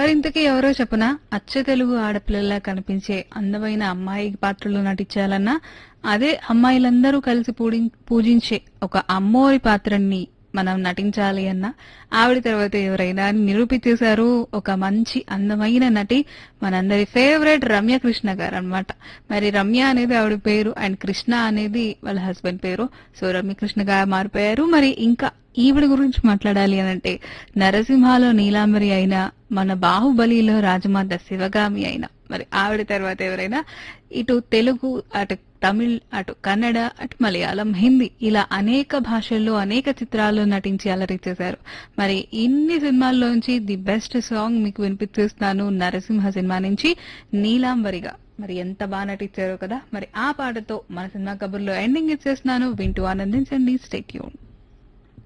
మరింతకీ ఎవరో చెప్పనా అచ్చ తెలుగు ఆడపిల్లలా కనిపించే అందమైన అమ్మాయి పాత్రలో నటించాలన్నా అదే అమ్మాయిలందరూ కలిసి పూడి- పూజించే ఒక అమ్మోరి పాత్రని మనం నటించాలి అన్నా ఆవిడ తర్వాత ఎవరైనా అని నిరూపించేశారు ఒక మంచి అందమైన నటి మనందరి ఫేవరెట్ రమ్య కృష్ణ గారు అన్నమాట మరి రమ్య అనేది ఆవిడ పేరు అండ్ కృష్ణ అనేది వాళ్ళ హస్బెండ్ పేరు సో రమ్య కృష్ణ గారు మారిపోయారు మరి ఇంకా ఈవిడ గురించి మాట్లాడాలి అని అంటే నరసింహలో నీలాంబరి అయినా మన బాహుబలిలో రాజమాత శివగామి అయినా మరి ఆవిడ తర్వాత ఎవరైనా ఇటు తెలుగు అటు తమిళ్ అటు కన్నడ అటు మలయాళం హిందీ ఇలా అనేక భాషల్లో అనేక చిత్రాల్లో నటించి అలరించేశారు మరి ఇన్ని సినిమాల్లోంచి ది బెస్ట్ సాంగ్ మీకు వినిపిస్తున్నాను నరసింహ సినిమా నుంచి నీలాంబరిగా మరి ఎంత బాగా నటించారో కదా మరి ఆ పాటతో మన సినిమా కబుర్లో ఎండింగ్ ఇచ్చేస్తున్నాను వింటూ ఆనందించండి స్టేట్యూన్